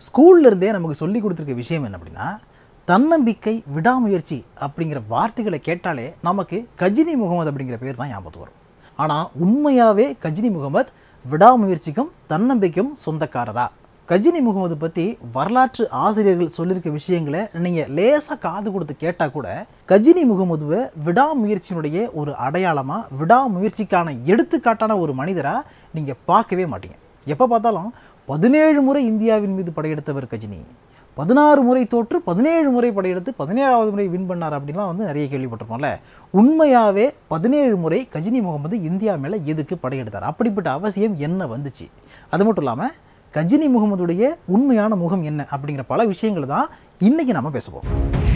ஸ்கூல்ல இருந்தே நமக்கு சொல்லி கொடுத்துருக்க விஷயம் என்ன அப்படின்னா தன்னம்பிக்கை விடாமுயற்சி அப்படிங்கிற வார்த்தைகளை கேட்டாலே நமக்கு கஜினி முகமது அப்படிங்கிற பேர் தான் ஞாபகத்துக்கு வரும் ஆனால் உண்மையாகவே கஜினி முகமது விடாமுயற்சிக்கும் தன்னம்பிக்கையும் சொந்தக்காரரா கஜினி முகமது பற்றி வரலாற்று ஆசிரியர்கள் சொல்லியிருக்க விஷயங்களை நீங்கள் லேசாக காது கொடுத்து கேட்டால் கூட கஜினி முகமதுவை விடாமுயற்சியினுடைய ஒரு அடையாளமாக விடாமுயற்சிக்கான எடுத்துக்காட்டான ஒரு மனிதராக நீங்கள் பார்க்கவே மாட்டீங்க எப்போ பார்த்தாலும் பதினேழு முறை இந்தியாவின் மீது படையெடுத்தவர் கஜினி பதினாறு முறை தோற்று பதினேழு முறை படையெடுத்து பதினேழாவது முறை வின் பண்ணார் அப்படின்லாம் வந்து நிறைய கேள்விப்பட்டிருப்போம்ல உண்மையாகவே பதினேழு முறை கஜினி முகமது இந்தியா மேலே எதுக்கு படையெடுத்தார் அப்படிப்பட்ட அவசியம் என்ன வந்துச்சு அது மட்டும் இல்லாமல் கஜினி முகமதுடைய உண்மையான முகம் என்ன அப்படிங்கிற பல விஷயங்களை தான் இன்றைக்கி நம்ம பேசுவோம்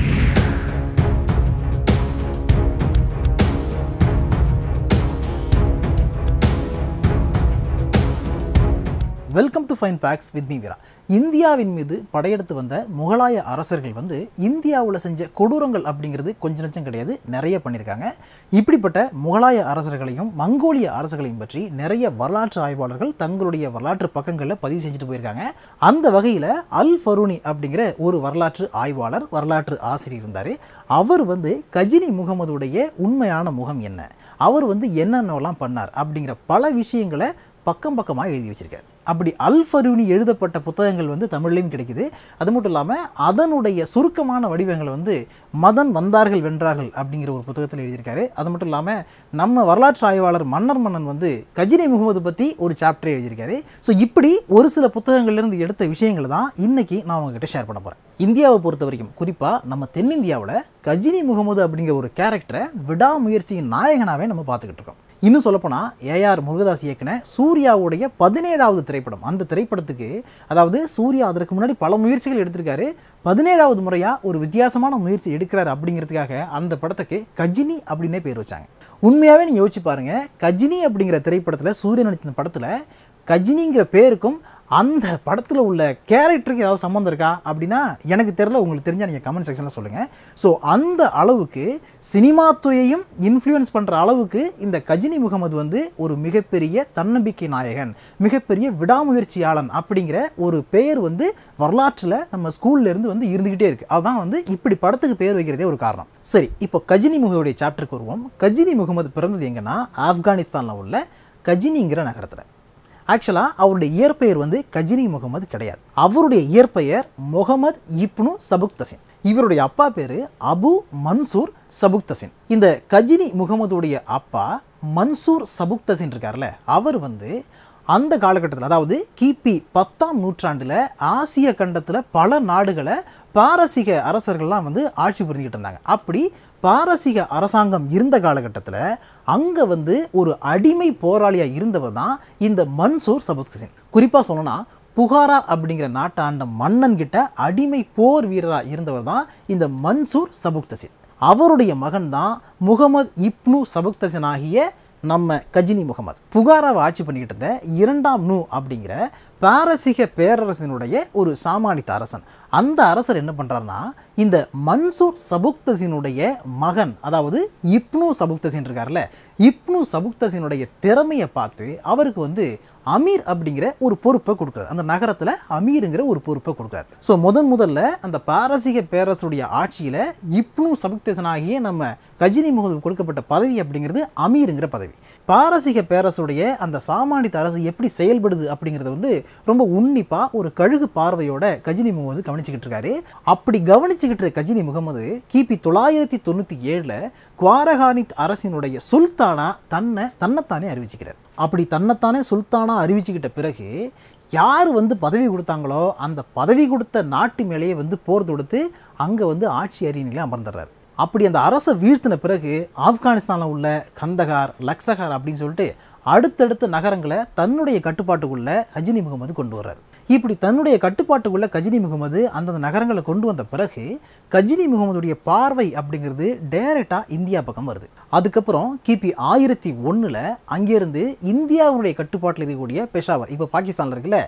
welcome to fine facts with me Veera இந்தியாவின் மீது படையெடுத்து வந்த முகலாய அரசர்கள் வந்து இந்தியாவில் செஞ்ச கொடூரங்கள் அப்படிங்கிறது கொஞ்ச நஞ்சம் கிடையாது நிறைய பண்ணியிருக்காங்க இப்படிப்பட்ட முகலாய அரசர்களையும் மங்கோலிய அரசர்களையும் பற்றி நிறைய வரலாற்று ஆய்வாளர்கள் தங்களுடைய வரலாற்று பக்கங்களில் பதிவு செஞ்சுட்டு போயிருக்காங்க அந்த வகையில் அல் ஃபரூனி அப்படிங்கிற ஒரு வரலாற்று ஆய்வாளர் வரலாற்று ஆசிரியர் இருந்தார் அவர் வந்து கஜினி முகமதுடைய உண்மையான முகம் என்ன அவர் வந்து என்னென்னலாம் பண்ணார் அப்படிங்கிற பல விஷயங்களை பக்கம் பக்கமாக எழுதி வச்சிருக்காரு அப்படி அல் ஃபரூனி எழுதப்பட்ட புத்தகங்கள் வந்து தமிழ்லையும் கிடைக்குது அது மட்டும் இல்லாமல் அதனுடைய சுருக்கமான வடிவங்களை வந்து மதன் வந்தார்கள் வென்றார்கள் அப்படிங்கிற ஒரு புத்தகத்தில் எழுதியிருக்காரு அது மட்டும் இல்லாமல் நம்ம வரலாற்று ஆய்வாளர் மன்னர் மன்னன் வந்து கஜினி முகமது பற்றி ஒரு சாப்டர் எழுதியிருக்காரு ஸோ இப்படி ஒரு சில புத்தகங்கள்லேருந்து எடுத்த விஷயங்களை தான் இன்னைக்கு நான் உங்ககிட்ட ஷேர் பண்ண போகிறேன் இந்தியாவை பொறுத்த வரைக்கும் குறிப்பாக நம்ம தென்னிந்தியாவில் கஜினி முகமது அப்படிங்கிற ஒரு கேரக்டரை விடாமுயற்சியின் நாயகனாகவே நம்ம பார்த்துக்கிட்டு இருக்கோம் இன்னும் சொல்லப்போனால் ஏஆர் முருகதாஸ் இயக்குன சூர்யாவுடைய பதினேழாவது திரைப்படம் அந்த திரைப்படத்துக்கு அதாவது சூர்யா அதற்கு முன்னாடி பல முயற்சிகள் எடுத்திருக்காரு பதினேழாவது முறையாக ஒரு வித்தியாசமான முயற்சி எடுக்கிறார் அப்படிங்கிறதுக்காக அந்த படத்துக்கு கஜினி அப்படின்னே பேர் வச்சாங்க உண்மையாகவே நீங்கள் யோசிச்சு பாருங்க கஜினி அப்படிங்கிற திரைப்படத்தில் சூரியன் நடித்த படத்தில் கஜினிங்கிற பேருக்கும் அந்த படத்தில் உள்ள கேரக்டருக்கு ஏதாவது சம்மந்தம் இருக்கா அப்படின்னா எனக்கு தெரில உங்களுக்கு தெரிஞ்சால் நீங்கள் கமெண்ட் செக்ஷனில் சொல்லுங்கள் ஸோ அந்த அளவுக்கு சினிமா துறையையும் இன்ஃப்ளூயன்ஸ் பண்ணுற அளவுக்கு இந்த கஜினி முகமது வந்து ஒரு மிகப்பெரிய தன்னம்பிக்கை நாயகன் மிகப்பெரிய விடாமுயற்சியாளன் அப்படிங்கிற ஒரு பெயர் வந்து வரலாற்றில் நம்ம ஸ்கூல்ல இருந்து வந்து இருந்துக்கிட்டே இருக்குது அதுதான் வந்து இப்படி படத்துக்கு பெயர் வைக்கிறதே ஒரு காரணம் சரி இப்போ கஜினி முகமதுடைய சாப்டருக்கு வருவோம் கஜினி முகமது பிறந்தது எங்கன்னா ஆப்கானிஸ்தானில் உள்ள கஜினிங்கிற நகரத்தில் ஆக்சுவலாக அவருடைய இயற்பெயர் வந்து கஜினி முகமது கிடையாது அவருடைய இயற்பெயர் முகமது இப்னு சபுக்தசின் இவருடைய அப்பா பேர் அபு மன்சூர் சபுக்தசின் இந்த கஜினி முகமதுடைய அப்பா மன்சூர் சபுக்தசின் இருக்கார்ல அவர் வந்து அந்த காலகட்டத்தில் அதாவது கிபி பத்தாம் நூற்றாண்டில் ஆசிய கண்டத்தில் பல நாடுகளை பாரசீக அரசர்கள்லாம் வந்து ஆட்சி புரிஞ்சுக்கிட்டு இருந்தாங்க அப்படி பாரசீக அரசாங்கம் இருந்த காலகட்டத்தில் அங்கே வந்து ஒரு அடிமை போராளியாக இருந்தவர் தான் இந்த மன்சூர் சபுத்கசின் குறிப்பாக சொல்லணும்னா புகாரா அப்படிங்கிற நாட்டை ஆண்ட மன்னன் கிட்ட அடிமை போர் வீரராக இருந்தவர் தான் இந்த மன்சூர் சபுக்தசின் அவருடைய மகன் தான் முகமது இப்னு சபுக்தசின் ஆகிய நம்ம கஜினி முகமது புகாராவை ஆட்சி பண்ணிக்கிட்டு இருந்த இரண்டாம் நூ அப்படிங்கிற பாரசீக பேரரசனுடைய ஒரு சாமானித்த அரசன் அந்த அரசர் என்ன பண்ணுறாருன்னா இந்த மன்சூர் சபுக்தசினுடைய மகன் அதாவது இப்னு சபுக்தசின் இருக்கார்ல இப்னு சபுக்தசினுடைய திறமையை பார்த்து அவருக்கு வந்து அமீர் அப்படிங்கிற ஒரு பொறுப்பை கொடுக்குறாரு அந்த நகரத்தில் அமீருங்கிற ஒரு பொறுப்பை கொடுக்குறாரு ஸோ முதன் முதல்ல அந்த பாரசீக பேரரசுடைய ஆட்சியில் இப்னு சபுக்தசன் ஆகிய நம்ம கஜினி முகமது கொடுக்கப்பட்ட பதவி அப்படிங்கிறது அமீருங்கிற பதவி பாரசீக பேரரசுடைய அந்த சாமானித்த அரசு எப்படி செயல்படுது அப்படிங்கிறத வந்து ரொம்ப உன்னிப்பாக ஒரு கழுகு பார்வையோட கஜினி முகமது கவனிச்சுக்கிட்டு இருக்காரு அப்படி கவனிச்சுக்கிட்டு இருக்க கஜினி முகமது கிபி தொள்ளாயிரத்தி தொண்ணூற்றி ஏழில் குவாரகானித் அரசினுடைய சுல்தானா தன்னை தன்னைத்தானே அறிவிச்சுக்கிறார் அப்படி தன்னைத்தானே சுல்தானா அறிவிச்சுக்கிட்ட பிறகு யார் வந்து பதவி கொடுத்தாங்களோ அந்த பதவி கொடுத்த நாட்டு மேலேயே வந்து போர் தொடுத்து அங்கே வந்து ஆட்சி அரியணையில் அமர்ந்துடுறாரு அப்படி அந்த அரசை வீழ்த்தின பிறகு ஆப்கானிஸ்தானில் உள்ள கந்தகார் லக்சகார் அப்படின்னு சொல்லிட்டு அடுத்தடுத்த நகரங்களை தன்னுடைய கட்டுப்பாட்டுக்குள்ள கஜினி முகமது கொண்டு வர்றாரு இப்படி தன்னுடைய கட்டுப்பாட்டுக்குள்ள கஜினி முகமது அந்தந்த நகரங்களை கொண்டு வந்த பிறகு கஜினி முகமதுடைய பார்வை அப்படிங்கிறது டைரெக்டாக இந்தியா பக்கம் வருது அதுக்கப்புறம் கிபி ஆயிரத்தி ஒன்றில் அங்கேருந்து இந்தியாவுடைய கட்டுப்பாட்டில் இருக்கக்கூடிய பெஷாவர் இப்போ பாகிஸ்தானில் இருக்குல்ல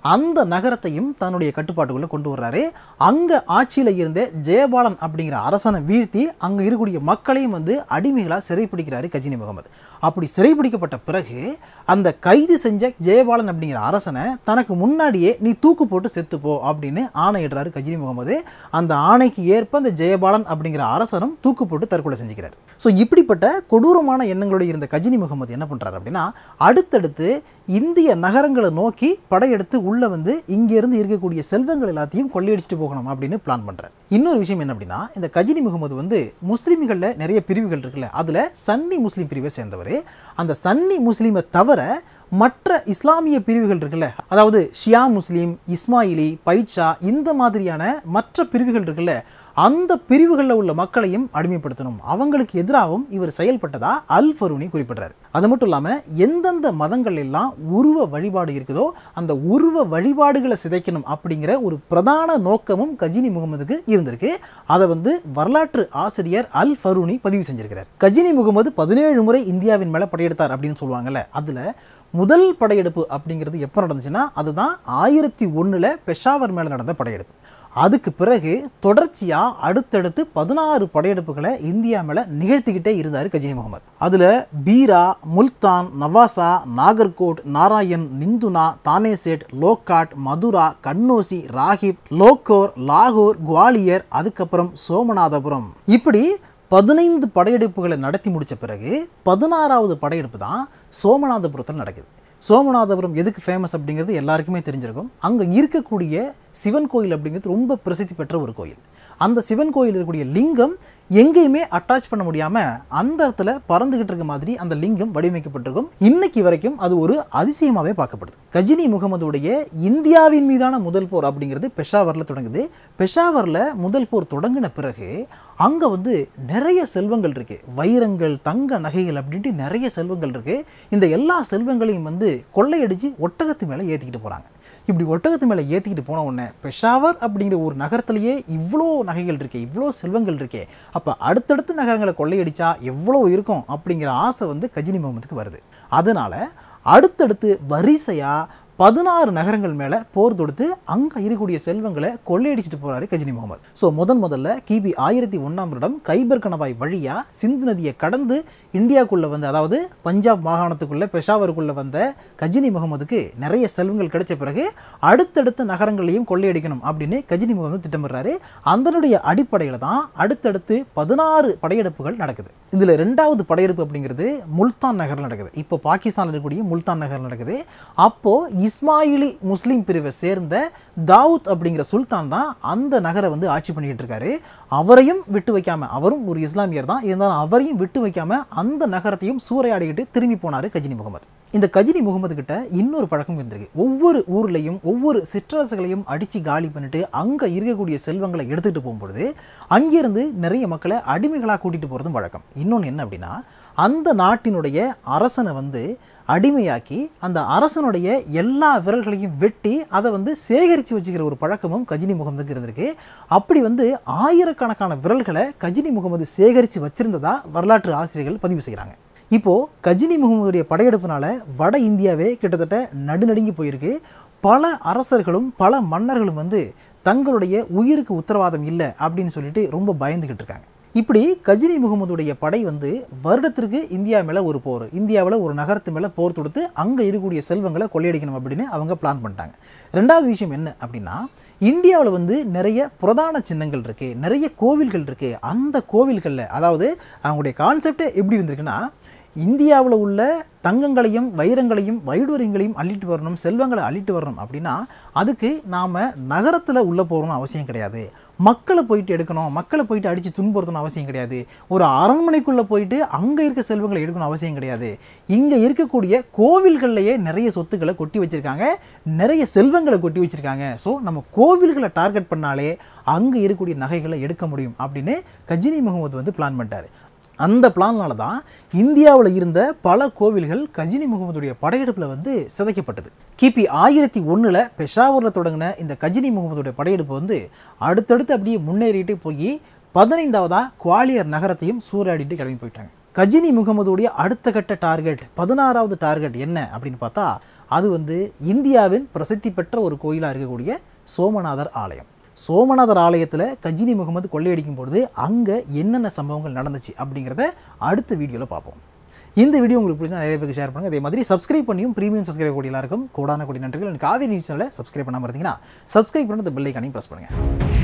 அந்த நகரத்தையும் தன்னுடைய கட்டுப்பாட்டுக்குள்ளே கொண்டு வர்றாரு அங்கே ஆட்சியில் இருந்த ஜெயபாலன் அப்படிங்கிற அரசனை வீழ்த்தி அங்கே இருக்கக்கூடிய மக்களையும் வந்து அடிமைகளாக சிறைப்பிடிக்கிறாரு கஜினி முகமது அப்படி சிறைப்பிடிக்கப்பட்ட பிறகு அந்த கைது செஞ்ச ஜெயபாலன் அப்படிங்கிற அரசனை தனக்கு முன்னாடியே நீ தூக்கு போட்டு செத்துப்போ அப்படின்னு ஆணையிடுறாரு கஜினி முகமது அந்த ஆணைக்கு ஏற்ப அந்த ஜெயபாலன் அப்படிங்கிற அரசனும் தூக்கு போட்டு தற்கொலை செஞ்சுக்கிறார் ஸோ இப்படிப்பட்ட கொடூரமான எண்ணங்களோடு இருந்த கஜினி முகமது என்ன பண்ணுறாரு அப்படின்னா அடுத்தடுத்து இந்திய நகரங்களை நோக்கி படையெடுத்து உள்ளே வந்து இங்கேருந்து இருக்கக்கூடிய செல்வங்கள் எல்லாத்தையும் கொள்ளையடிச்சிட்டு போகணும் அப்படின்னு பிளான் பண்ணுறாரு இன்னொரு விஷயம் என்ன அப்படின்னா இந்த கஜினி முகமது வந்து முஸ்லீம்களில் நிறைய பிரிவுகள் இருக்குல்ல அதில் சன்னி முஸ்லீம் பிரிவை சேர்ந்தவர் அந்த சன்னி முஸ்லீமை தவிர மற்ற இஸ்லாமிய பிரிவுகள் இருக்குல்ல அதாவது ஷியா முஸ்லீம் இஸ்மாயிலி பைட்ஷா இந்த மாதிரியான மற்ற பிரிவுகள் இருக்குல்ல அந்த பிரிவுகளில் உள்ள மக்களையும் அடிமைப்படுத்தணும் அவங்களுக்கு எதிராகவும் இவர் செயல்பட்டதா அல் ஃபரூனி குறிப்பிடுறாரு அது மட்டும் இல்லாமல் எந்தெந்த மதங்கள் எல்லாம் உருவ வழிபாடு இருக்குதோ அந்த உருவ வழிபாடுகளை சிதைக்கணும் அப்படிங்கிற ஒரு பிரதான நோக்கமும் கஜினி முகமதுக்கு இருந்திருக்கு அதை வந்து வரலாற்று ஆசிரியர் அல் ஃபரூனி பதிவு செஞ்சிருக்கிறார் கஜினி முகமது பதினேழு முறை இந்தியாவின் மேலே படையெடுத்தார் அப்படின்னு சொல்லுவாங்கல்ல அதில் முதல் படையெடுப்பு அப்படிங்கிறது எப்போ நடந்துச்சுன்னா அதுதான் ஆயிரத்தி ஒன்றில் பெஷாவர் மேலே நடந்த படையெடுப்பு அதுக்கு பிறகு தொடர்ச்சியாக அடுத்தடுத்து பதினாறு படையெடுப்புகளை இந்தியா மேலே நிகழ்த்திக்கிட்டே இருந்தார் கஜினி முகமது அதில் பீரா முல்தான் நவாசா நாகர்கோட் நாராயண் நிந்துனா தானேசேட் லோக்காட் மதுரா கண்ணோசி ராகிப் லோக்கோர் லாகூர் குவாலியர் அதுக்கப்புறம் சோமநாதபுரம் இப்படி பதினைந்து படையெடுப்புகளை நடத்தி முடித்த பிறகு பதினாறாவது படையெடுப்பு தான் சோமநாதபுரத்தில் நடக்குது சோமநாதபுரம் எதுக்கு ஃபேமஸ் அப்படிங்கிறது எல்லாருக்குமே தெரிஞ்சிருக்கும் அங்கே இருக்கக்கூடிய சிவன் கோயில் அப்படிங்கிறது ரொம்ப பிரசித்தி பெற்ற ஒரு கோயில் அந்த சிவன் கோயில் இருக்கக்கூடிய லிங்கம் எங்கேயுமே அட்டாச் பண்ண முடியாமல் அந்த இடத்துல பறந்துகிட்டு இருக்க மாதிரி அந்த லிங்கம் வடிவமைக்கப்பட்டிருக்கும் இன்னைக்கு வரைக்கும் அது ஒரு அதிசயமாகவே பார்க்கப்படுது கஜினி முகமதுடைய இந்தியாவின் மீதான முதல் போர் அப்படிங்கிறது பெஷாவரில் தொடங்குது பெஷாவரில் முதல் போர் தொடங்கின பிறகு அங்கே வந்து நிறைய செல்வங்கள் இருக்குது வைரங்கள் தங்க நகைகள் அப்படின்ட்டு நிறைய செல்வங்கள் இருக்குது இந்த எல்லா செல்வங்களையும் வந்து கொள்ளையடிச்சு ஒட்டகத்து மேலே ஏற்றிக்கிட்டு போகிறாங்க இப்படி ஒட்டகத்து மேலே ஏற்றிக்கிட்டு போன உடனே பெஷாவர் அப்படிங்கிற ஒரு நகரத்திலேயே இவ்வளோ நகைகள் இருக்கே இவ்வளோ செல்வங்கள் இருக்கே அப்போ அடுத்தடுத்த நகரங்களை கொள்ளையடிச்சா எவ்வளோ இருக்கும் அப்படிங்கிற ஆசை வந்து கஜினி முகமதுக்கு வருது அதனால் அடுத்தடுத்து வரிசையாக பதினாறு நகரங்கள் மேலே போர் தொடுத்து அங்கே இருக்கக்கூடிய செல்வங்களை கொள்ளையடிச்சிட்டு போகிறாரு கஜினி முகமது ஸோ முதன் முதல்ல கிபி ஆயிரத்தி ஒன்றாம் வருடம் கைபர் கணவாய் வழியாக சிந்து நதியை கடந்து இந்தியாவுக்குள்ளே வந்து அதாவது பஞ்சாப் மாகாணத்துக்குள்ளே பெஷாவருக்குள்ளே வந்த கஜினி முகமதுக்கு நிறைய செல்வங்கள் கிடைச்ச பிறகு அடுத்தடுத்த நகரங்களையும் கொள்ளையடிக்கணும் அப்படின்னு கஜினி முகமது திட்டமிடுறாரு அதனுடைய அடிப்படையில் தான் அடுத்தடுத்து பதினாறு படையெடுப்புகள் நடக்குது இதில் ரெண்டாவது படையெடுப்பு அப்படிங்கிறது முல்தான் நகரில் நடக்குது இப்போ பாகிஸ்தானில் இருக்கக்கூடிய முல்தான் நகரில் நடக்குது அப்போது இஸ்மாயிலி முஸ்லீம் பிரிவை சேர்ந்த தாவூத் அப்படிங்கிற சுல்தான் தான் அந்த நகரை வந்து ஆட்சி பண்ணிக்கிட்டு இருக்காரு அவரையும் விட்டு வைக்காம அவரும் ஒரு இஸ்லாமியர் தான் இருந்தாலும் அவரையும் விட்டு வைக்காம அந்த நகரத்தையும் சூறையாடிக்கிட்டு திரும்பி போனார் கஜினி முகமது இந்த கஜினி முகமது கிட்ட இன்னொரு பழக்கம் இருந்திருக்கு ஒவ்வொரு ஊர்லேயும் ஒவ்வொரு சிற்றரசுகளையும் அடித்து காலி பண்ணிட்டு அங்கே இருக்கக்கூடிய செல்வங்களை எடுத்துகிட்டு போகும்பொழுது அங்கிருந்து நிறைய மக்களை அடிமைகளாக கூட்டிகிட்டு போகிறதும் வழக்கம் இன்னொன்று என்ன அப்படின்னா அந்த நாட்டினுடைய அரசனை வந்து அடிமையாக்கி அந்த அரசனுடைய எல்லா விரல்களையும் வெட்டி அதை வந்து சேகரித்து வச்சுக்கிற ஒரு பழக்கமும் கஜினி முகமதுக்கு இருந்திருக்கு அப்படி வந்து ஆயிரக்கணக்கான விரல்களை கஜினி முகமது சேகரித்து வச்சிருந்ததா வரலாற்று ஆசிரியர்கள் பதிவு செய்கிறாங்க இப்போது கஜினி முகமதுடைய படையெடுப்புனால வட இந்தியாவே கிட்டத்தட்ட நடுநடுங்கி போயிருக்கு பல அரசர்களும் பல மன்னர்களும் வந்து தங்களுடைய உயிருக்கு உத்தரவாதம் இல்லை அப்படின்னு சொல்லிட்டு ரொம்ப பயந்துக்கிட்டு இருக்காங்க இப்படி கஜினி முகமதுடைய படை வந்து வருடத்திற்கு இந்தியா மேலே ஒரு போர் இந்தியாவில் ஒரு நகரத்து மேலே போர் தொடுத்து அங்கே இருக்கக்கூடிய செல்வங்களை கொள்ளையடிக்கணும் அப்படின்னு அவங்க பிளான் பண்ணிட்டாங்க ரெண்டாவது விஷயம் என்ன அப்படின்னா இந்தியாவில் வந்து நிறைய புரதான சின்னங்கள் இருக்குது நிறைய கோவில்கள் இருக்குது அந்த கோவில்களில் அதாவது அவங்களுடைய கான்செப்டே எப்படி இருந்திருக்குன்னா இந்தியாவில் உள்ள தங்கங்களையும் வைரங்களையும் வைடூரியங்களையும் அள்ளிட்டு வரணும் செல்வங்களை அள்ளிட்டு வரணும் அப்படின்னா அதுக்கு நாம் நகரத்தில் உள்ளே போகணும்னு அவசியம் கிடையாது மக்களை போயிட்டு எடுக்கணும் மக்களை போயிட்டு அடித்து துன்புறுத்தணும் அவசியம் கிடையாது ஒரு அரண்மனைக்குள்ளே போயிட்டு அங்கே இருக்க செல்வங்களை எடுக்கணும் அவசியம் கிடையாது இங்கே இருக்கக்கூடிய கோவில்கள்லையே நிறைய சொத்துக்களை கொட்டி வச்சுருக்காங்க நிறைய செல்வங்களை கொட்டி வச்சுருக்காங்க ஸோ நம்ம கோவில்களை டார்கெட் பண்ணாலே அங்கே இருக்கக்கூடிய நகைகளை எடுக்க முடியும் அப்படின்னு கஜினி முகமது வந்து பிளான் பண்ணிட்டார் அந்த பிளான்னால தான் இந்தியாவில் இருந்த பல கோவில்கள் கஜினி முகமதுடைய படையெடுப்பில் வந்து சிதைக்கப்பட்டது கிபி ஆயிரத்தி ஒன்றில் பெஷாவூரில் தொடங்கின இந்த கஜினி முகமதுடைய படையெடுப்பு வந்து அடுத்தடுத்து அப்படியே முன்னேறிட்டு போய் பதினைந்தாவதாக குவாலியர் நகரத்தையும் சூறையாடிட்டு கிளம்பி போயிட்டாங்க கஜினி முகமதுடைய அடுத்த கட்ட டார்கெட் பதினாறாவது டார்கெட் என்ன அப்படின்னு பார்த்தா அது வந்து இந்தியாவின் பிரசித்தி பெற்ற ஒரு கோயிலாக இருக்கக்கூடிய சோமநாதர் ஆலயம் சோமநாதர் ஆலயத்தில் கஜினி முகமது கொள்ளையடிக்கும் பொழுது அங்கே என்னென்ன சம்பவங்கள் நடந்துச்சு அப்படிங்கிறத அடுத்த வீடியோவில் பார்ப்போம் இந்த வீடியோ உங்களுக்கு பிடிச்சா நிறைய பேருக்கு ஷேர் பண்ணுங்கள் அதே மாதிரி சப்ஸ்கிரைப் பண்ணியும் ப்ரீமியம் சப்ஸ்கிரைப் கூடிய எல்லாருக்கும் கோடான கோடி நன்றிகள் காவேரி நியூஸ் சேனலை சப்ஸ்கிரைப் பண்ணாமல் இருந்தீங்கன்னா சப்ஸ்கிரைப் பண்ணி அந்த பெல் ஐக்கானையும் ப்ரெஸ் பண்ணுங்கள்